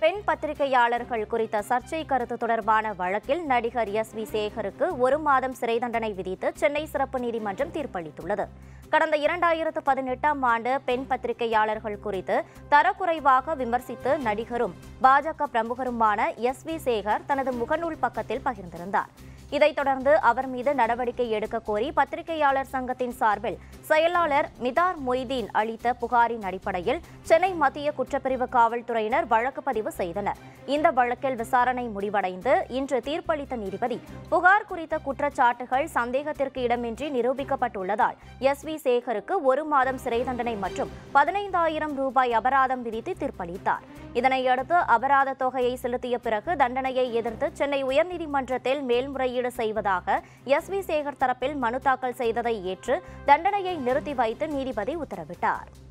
பெண் பத்திரிகையாளர்கள் குறித்த சர்ச்சை கருத்து தொடர்பான வழக்கில் நடிகர் எஸ் வி சேகருக்கு ஒரு மாதம் சிறை தண்டனை விதித்து சென்னை சிறப்பு நீதிமன்றம் தீர்ப்பளித்துள்ளது கடந்த இரண்டாயிரத்து பதினெட்டாம் ஆண்டு பெண் பத்திரிகையாளர்கள் குறித்து தரக்குறைவாக விமர்சித்து நடிகரும் பாஜக பிரமுகருமான எஸ் வி சேகர் தனது முகநூல் பக்கத்தில் பகிர்ந்திருந்தார் இதைத் தொடர்ந்து அவர் மீது நடவடிக்கை எடுக்க கோரி பத்திரிகையாளர் சங்கத்தின் சார்பில் செயலாளர் மிதார் மொய்தீன் அளித்த புகாரின் அடிப்படையில் சென்னை மத்திய குற்றப்பிரிவு காவல்துறையினர் வழக்கு பதிவு செய்தனர் இந்த வழக்கில் விசாரணை முடிவடைந்து இன்று தீர்ப்பளித்த நீதிபதி புகார் குறித்த குற்றச்சாட்டுகள் சந்தேகத்திற்கு இடமின்றி நிரூபிக்கப்பட்டுள்ளதால் எஸ் வி சேகருக்கு ஒரு மாதம் சிறை தண்டனை மற்றும் பதினைந்தாயிரம் ரூபாய் அபராதம் விதித்து தீர்ப்பளித்தார் இதனையடுத்து அபராத தொகையை செலுத்திய பிறகு தண்டனையை எதிர்த்து சென்னை உயர்நீதிமன்றத்தில் மேல்முறையீடு செய்வதாக எஸ் வி சேகர் தரப்பில் மனு தாக்கல் செய்ததை ஏற்று தண்டனையை நிறுத்தி வைத்து நீதிபதி உத்தரவிட்டார்